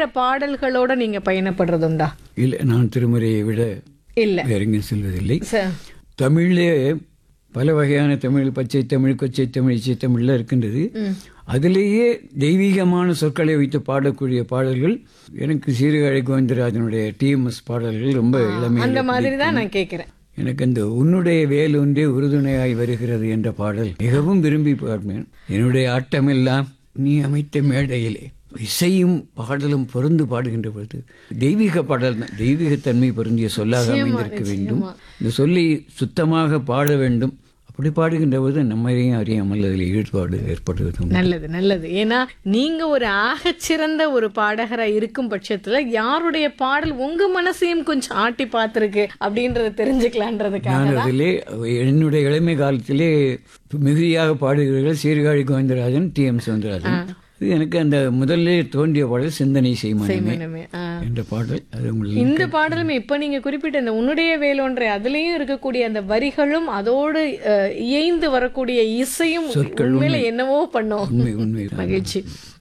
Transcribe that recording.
பாடல்களோட நீங்க பயணப்படுறதுண்டா இல்லை நான் திருமுறையை விட இல்ல வேற எங்கேயும் செல்வதில்லை ச- தமிழிலே பல வகையான தமிழ் பச்சை தமிழ் கொச்சை தமிழ் இச்சை தமிழ்லாம் இருக்கின்றது அதிலேயே தெய்வீகமான சொற்களை வைத்து பாடக்கூடிய பாடல்கள் எனக்கு சீர்காழி கோவிந்தராஜனுடைய டிஎம்எஸ் பாடல்கள் ரொம்ப அந்த இளமையாக மாதிரி தான் நான் கேக்குறேன் எனக்கு அந்த உன்னுடைய வேல் ஒன்றே உறுதுணையாய் வருகிறது என்ற பாடல் மிகவும் விரும்பி பாடுவேன் என்னுடைய ஆட்டமெல்லாம் நீ அமைத்த மேடையிலே இசையும் பாடலும் பொருந்து பாடுகின்ற பொழுது தெய்வீக பாடல் தான் தெய்வீகத்தன்மை பொருந்திய சொல்லாக அமைந்திருக்க வேண்டும் இந்த சொல்லி சுத்தமாக பாட வேண்டும் அப்படி பாடுகின்ற போது நம்மையும் அறியாமல் அதில் ஈடுபாடு ஏற்படுவது உண்டு. நல்லது நல்லது ஏன்னா நீங்க ஒரு ஆகச்சிறந்த ஒரு பாடகரா இருக்கும் பட்சத்துல யாருடைய பாடல் உங்க மனசையும் கொஞ்சம் ஆட்டி பார்த்திருக்கு அப்படின்றத தெரிஞ்சுக்கலான்றதுக்காக நான் அதிலே என்னுடைய இளமை காலத்திலே மிகுதியாக பாடுகிறவர்கள் சீர்காழி கோவிந்தராஜன் டி எம் சவுந்தரராஜன் இது எனக்கு அந்த முதல்ல தோன்றிய பாடல் சிந்தனை செய்மனமே செய்மனமே. ஆ. என்ற பாடல் அது உங்களுக்கு இந்த பாடலுமே இப்ப நீங்க குறிப்பிட்ட இந்த உன்னுடைய வேலொன்றை அதுலயும் இருக்கக்கூடிய அந்த வரிகளும் அதோடு அஹ், இயைந்து வரக்கூடிய இசையும் உண்மையில என்னவோ பண்ணோம் உண்மை உண்மை மகிழ்ச்சி